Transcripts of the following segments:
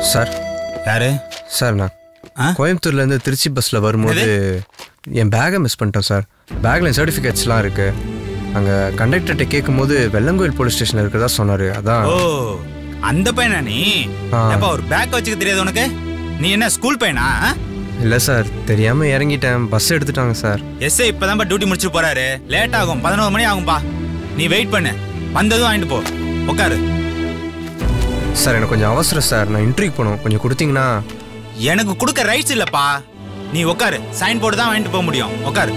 Sir யாரு sir நான் ஆ? கோயம்புத்தூர்லேருந்து திருச்சி பஸ்ஸில் வரும்போது என் பேக்கை மிஸ் பண்ணிட்டேன் சார் பேக்கில் என் சர்டிஃபிகேட்ஸ்லாம் இருக்கு அங்கே கண்டக்டர்கிட்ட கேட்கும்போது வெள்ளங்கோயில் போலீஸ் ஸ்டேஷனில் இருக்கிறதா சொன்னார் அதான் ஓ அந்த பையனா நீ ஆ. எப்ப ஒரு பேக் வச்சுக்க தெரியாது உனக்கு நீ என்ன ஸ்கூல் பையனா இல்லை சார் தெரியாமல் இறங்கிட்டேன் பஸ் எடுத்துட்டாங்க சார் எஸ்ஐ இப்பதான் டியூட்டி முடிச்சுட்டு போறாரு லேட் ஆகும் பதினோரு மணி ஆகும்பா நீ வெயிட் பண்ணு வந்ததும் வாங்கிட்டு போ உட்காரு சார் எனக்கு கொஞ்சம் அவசரம் சார் நான் இன்டர்வியூ போகணும் கொஞ்சம் கொடுத்தீங்கன்னா எனக்கு கொடுக்க ரைட்ஸ் இல்லப்பா நீ உட்காரு சைன் போட்டு தான் வாங்கிட்டு போக முடியும் உட்காரு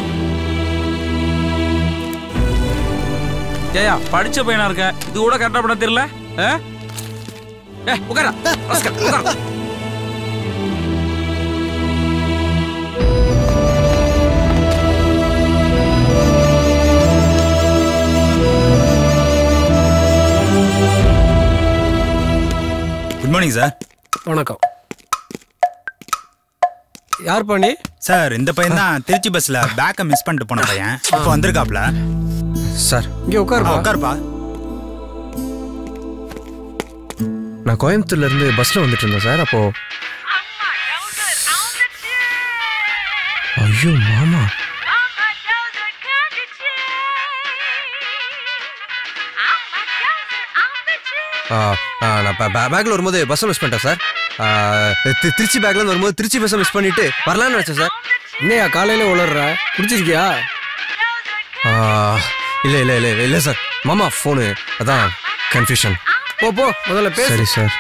ஏயா படிச்ச பையனா இருக்க இது கூட கரெக்டா பண்ண தெரியல ஆ? ஏ உட்காரா ரஸ்கல், உட்காரு. குட் மார்னிங் சார் வணக்கம் யார் பண்ணி சார் இந்த பையன் தான் திருச்சி பஸ்ல பேக்கை மிஸ் பண்ணிட்டு போன பையன் இப்போ வந்திருக்காப்ல சார் இங்கே ஆ, உட்காருப்பா உட்காருப்பா நான் கோயம்புத்தூர்லேருந்து பஸ்ஸில் வந்துட்டு இருந்தேன் சார் அப்போ ஐயோ மாமா ஆ, ஆ, நான் பேக்கில் வரும்போது பஸ்ஸை மிஸ் பண்ணிட்டேன் சார் ஆ, தி- திருச்சி பேக்லேருந்து வரும்போது திருச்சி பஸ்ஸை மிஸ் பண்ணிட்டு வரலான்னு நினச்சேன் சார் என்னையா காலையில உளர்ற குடிச்சிருக்கியா இல்லை இல்லை இல்லை இல்லை சார் மாமா ஃபோனு அதான் கன்ஃபியூஷன் போ போ முதல்ல பேசு சரி சார்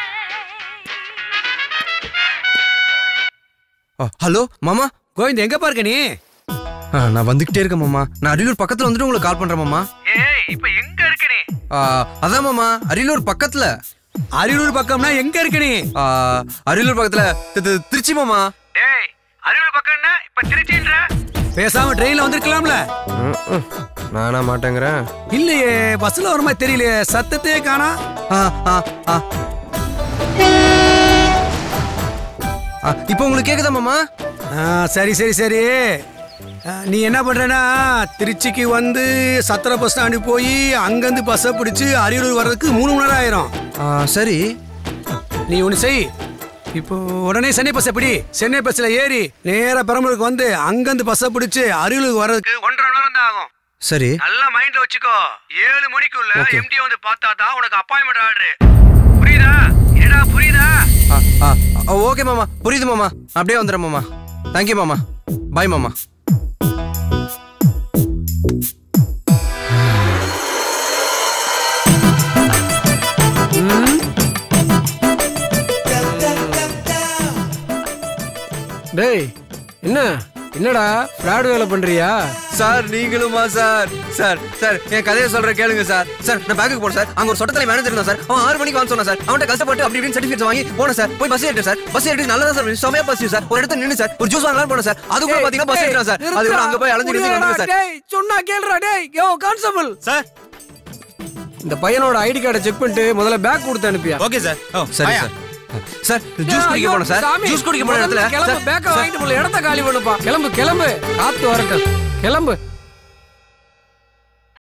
ஆ, ஹலோ மாமா கோவிந்த் எங்க பாருக்க நீ ஆ, நான் வந்துகிட்டே இருக்கேன் மாமா நான் அரியலூர் பக்கத்துல வந்துட்டு உங்களுக்கு கால் பண்றேன் மாமா ஏய் இப்போ எங்க இருக்க நீ ஆ, அதான் மாமா அரியலூர் பக்கத்துல அரியலூர் பக்கம்னா எங்க இருக்க நீ ஆ, அரியலூர் பக்கத்துல தி- தி- திருச்சி மாமா டேய் அரியலூர் பக்கம்னா இப்ப திருச்சின்ற பேசாம ட்ரெயின்ல வந்திருக்கலாம்ல ம், ம். நானா மாட்டேங்கிறேன் இல்லையே பஸ்ல வர மாதிரி தெரியலையே சத்தத்தையே காணா ஆ, ஆ, ஆ. ஆ, இப்போ உங்களுக்கு கேக்குதா மாமா சரி சரி சரி ஆ, நீ என்ன பண்றேன்னா திருச்சிக்கு வந்து சத்திர பஸ் ஸ்டாண்டு போய் அங்கேருந்து பஸ்ஸை பிடிச்சி அரியலூர் வர்றதுக்கு மூணு மணி நேரம் ஆயிரும் ஆ, சரி நீ ஒன்று செய் இப்போ உடனே சென்னை பஸ்ஸை பிடி சென்னை பஸ்ஸில் ஏறி நேராக பெரம்பலூருக்கு வந்து அங்கேருந்து பஸ்ஸை பிடிச்சி அரியலூர் வர்றதுக்கு ஒன்றரை மணி நேரம் தான் ஆகும் சரி நல்லா மைண்ட்ல வச்சுக்கோ ஏழு மணிக்குள்ள Okay. எம்டி வந்து பார்த்தா தான் உனக்கு அப்பாயின்மெண்ட் ஆர்டர் புரியுதா ஏடா புரியுதா ஆ, ஆ, ஆ, ஓகே மாமா புரியுது மாமா அப்படியே வந்துடுறேன் மாமா தேங்க்யூ மாமா பாய் மாமா டேய் என்ன என்னடா ஃப்ராட் வேலை பண்றியா சார் நீங்களுமா சார் சார் சார் என் கதையை சொல்ற கேளுங்க சார் சார் நான் பேங்குக்கு போனேன் சார் அங்க ஒரு சொட்டத்தலை மேனேஜர் இருந்தான் சார் அவன் ஆறு மணிக்கு வாங்க சொன்னான் சார் அவன்கிட்ட கஷ்டப்பட்டு அப்படி இப்படின்னு சர்டிஃபிகேட் வாங்கி போனேன் சார் போய் பஸ் ஏறிட்டேன் சார் பஸ் ஏறிட்டு நல்லா தான் சார் செமையா பஸ் சார் ஒரு இடத்துல நின்று சார் ஒரு ஜூஸ் வாங்கலாம் போனேன் சார் அது கூட பாத்தீங்கன்னா பஸ் ஏறிட்டான் சார் அது கூட அங்க போய் அலைஞ்சு நின்று வந்தேன் சார் டேய் சொன்னா கேளுடா டேய் யோ கான்ஸ்டபிள் சார் இந்த பையனோட ஐடி கார்டை செக் பண்ணிட்டு முதல்ல பேக் கொடுத்து அனுப்பியா ஓகே சார் ஓ சரி வாயா. சார் சார் ஜூஸ் குடிக்க போனேன் சார் ஜூஸ் குடிக்க போன இடத்துல கிளம்பு சார், பேக்க வாங்கிட்டு போல இடத்த காலி பண்ணுப்பா கிளம்பு கிளம்பு காத்து வரட்டும் கிளம்பு